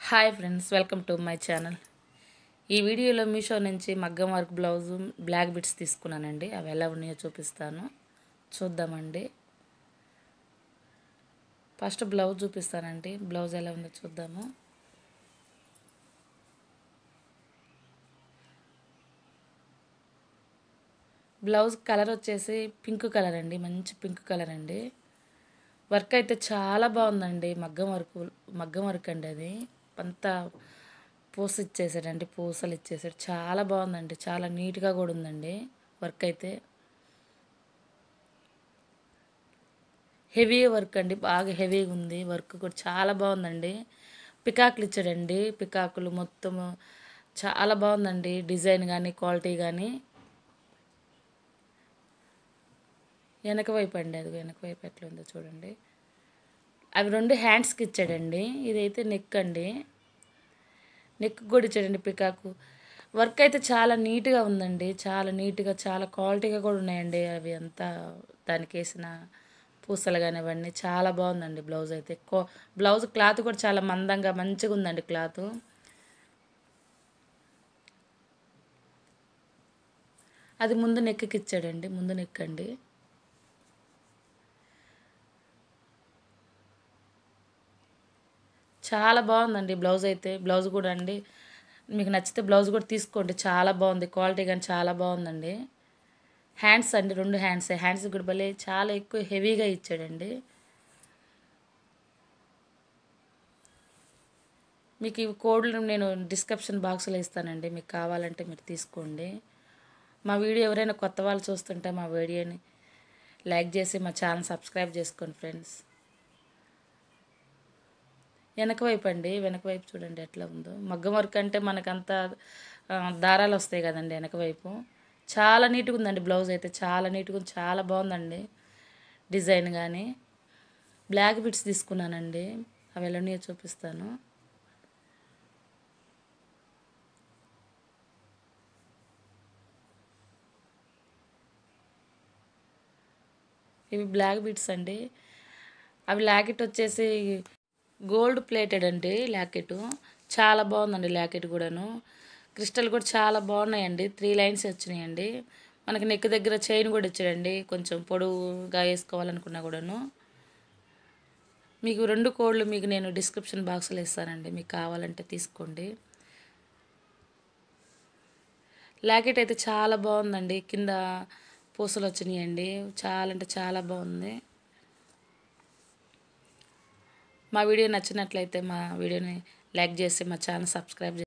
hi friends welcome to my channel ఈ వీడియోలో మీషో నుంచి మగ్గం వర్క్ బ్లౌజు బ్లాక్ బిట్స్ తీసుకున్నానండి అవి ఎలా ఉన్నాయో చూపిస్తాను చూద్దామండి ఫస్ట్ బ్లౌజ్ చూపిస్తానండి బ్లౌజ్ ఎలా ఉందో చూద్దాము బ్లౌజ్ కలర్ వచ్చేసి పింక్ కలర్ అండి మంచి పింక్ కలర్ అండి వర్క్ అయితే చాలా బాగుందండి మగ్గం వర్క్ మగ్గం వర్క్ అండి అది అంతా పూస ఇచ్చేసాడండి పూసలు ఇచ్చేసాడు చాలా బాగుందండి చాలా నీట్గా కూడా ఉందండి వర్క్ అయితే హెవీ వర్క్ అండి బాగా హెవీగా ఉంది వర్క్ కూడా చాలా బాగుందండి పికాకులు ఇచ్చాడండి పికాకులు మొత్తము చాలా బాగుందండి డిజైన్ కానీ క్వాలిటీ కానీ వెనక వైపు అండి అది వెనక వైపు ఎట్లా ఉందో చూడండి అవి రెండు హ్యాండ్స్కి ఇచ్చాడండి ఇదైతే నెక్ అండి నెక్ కూడా ఇచ్చాడండి పికాకు వర్క్ అయితే చాలా నీట్గా ఉందండి చాలా నీట్గా చాలా క్వాలిటీగా కూడా ఉన్నాయండి అవి అంతా దానికి వేసిన పూసలు కానీ అవన్నీ చాలా బాగుందండి బ్లౌజ్ అయితే కో బ్లౌజ్ క్లాత్ కూడా చాలా మందంగా మంచిగా ఉందండి క్లాత్ అది ముందు నెక్కి ఇచ్చాడండి ముందు నెక్ అండి చాలా బాగుందండి బ్లౌజ్ అయితే బ్లౌజ్ కూడా అండి మీకు నచ్చితే బ్లౌజ్ కూడా తీసుకోండి చాలా బాగుంది క్వాలిటీ కానీ చాలా బాగుందండి హ్యాండ్స్ అండి రెండు హ్యాండ్స్ హ్యాండ్స్ కూడా భలే చాలా ఎక్కువ హెవీగా ఇచ్చాడండి మీకు ఈ కోడ్లు నేను డిస్క్రిప్షన్ బాక్స్లో ఇస్తానండి మీకు కావాలంటే మీరు తీసుకోండి మా వీడియో ఎవరైనా కొత్త వాళ్ళు చూస్తుంటే మా వీడియోని లైక్ చేసి మా ఛానల్ సబ్స్క్రైబ్ చేసుకోండి ఫ్రెండ్స్ వెనక వైపు అండి వెనక వైపు చూడండి ఎట్లా ఉందో మగ్గం వర్క్ అంటే మనకంతా దారాలు వస్తాయి కదండి వెనక వైపు చాలా నీట్గా ఉందండి బ్లౌజ్ అయితే చాలా నీట్గా ఉంది చాలా బాగుందండి డిజైన్ కానీ బ్లాక్ బిట్స్ తీసుకున్నానండి అవి ఎలానే చూపిస్తాను ఇవి బ్లాక్ బిట్స్ అండి అవి లాకెట్ వచ్చేసి గోల్డ్ ప్లేటెడ్ అండి లాకెట్ చాలా బాగుందండి లాకెట్ కూడాను క్రిస్టల్ కూడా చాలా బాగున్నాయండి త్రీ లైన్స్ వచ్చినాయండి మనకి నెక్ దగ్గర చైన్ కూడా ఇచ్చాడండి కొంచెం పొడవుగా వేసుకోవాలనుకున్నా కూడాను మీకు రెండు కోడ్లు మీకు నేను డిస్క్రిప్షన్ బాక్స్లో ఇస్తానండి మీకు కావాలంటే తీసుకోండి లాకెట్ అయితే చాలా బాగుందండి కింద పూసలు వచ్చినాయండి చాలా అంటే చాలా బాగుంది మా వీడియో నచ్చినట్లయితే మా వీడియోని లైక్ చేసి మా ఛానల్ సబ్స్క్రైబ్